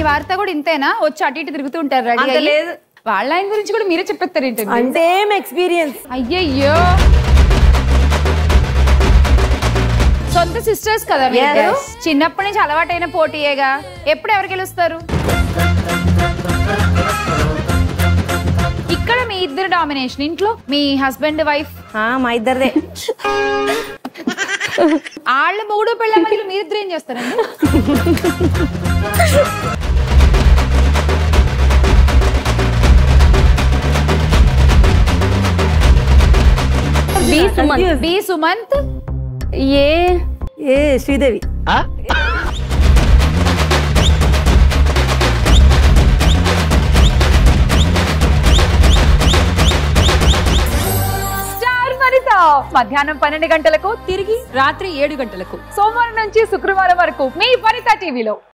వార్త కూడా ఇంతేనా వచ్చి అటు ఇటు తిరుగుతూ ఉంటారు రెడీ అంత లేదు. వాళ్ళ ఆయన గురించి కూడా మీరే చెప్పేస్తారు ఏంటండి అంటే ఏం ఎక్స్పీరియన్స్ అయ్యయ్యో సొంత సిస్టర్స్ కదా మీరు Yes. చిన్నప్పటి నుంచి అలవాటైన పోటీయేగా ఎప్పుడు ఎవరు గెలుస్తారు ఇక్కడ మీ ఇద్దరు డామినేషన్ ఇంట్లో మీ హస్బెండ్ వైఫ్ మా ఇద్దరిదే వాళ్ళ మొగుడు పెళ్ళ మధ్యలో మీరిద్దరు ఏం చేస్తారండి B Sumanth B Sumanth A A Sridevi star Vanitha మధ్యాహ్నం పన్నెండు గంటలకు తిరిగి రాత్రి ఏడు గంటలకు సోమవారం నుంచి శుక్రవారం వరకు మీ వనిత టీవీలో